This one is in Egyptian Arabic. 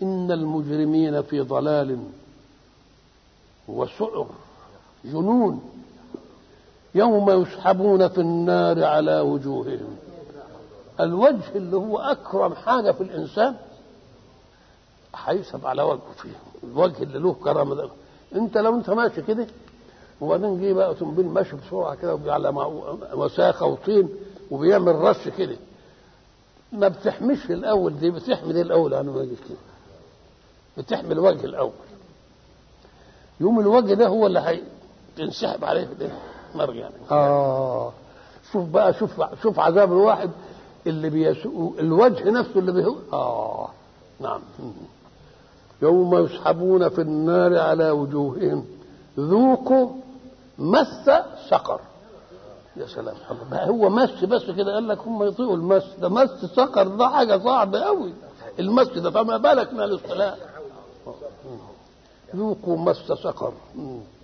إن المجرمين في ضلال وسعر جنون يوم يسحبون في النار على وجوههم الوجه اللي هو أكرم حاجة في الإنسان هيسحب على وجهه فيه الوجه اللي له كرامة ده أنت لو أنت ماشي كده وبعدين جه بقى تنبيل ماشي بسرعة كده على وساخة وطين وبيعمل رش كده ما بتحميش الأول دي بتحمي دي الأول أنا ما كده بتحمي الوجه الأول يوم الوجه ده هو اللي هينسحب عليه في النار يعني اه شوف بقى شوف شوف عذاب الواحد اللي بيسوء الوجه نفسه اللي بيهو اه نعم يوم يسحبون في النار على وجوههم ذوقوا مس سقر يا سلام الله بقى هو مس بس كده قال لك هم يطيقوا المس ده مس سقر ده حاجه صعبه قوي المس ده فما بالك من الاصطلاح ذوقوا مس سقر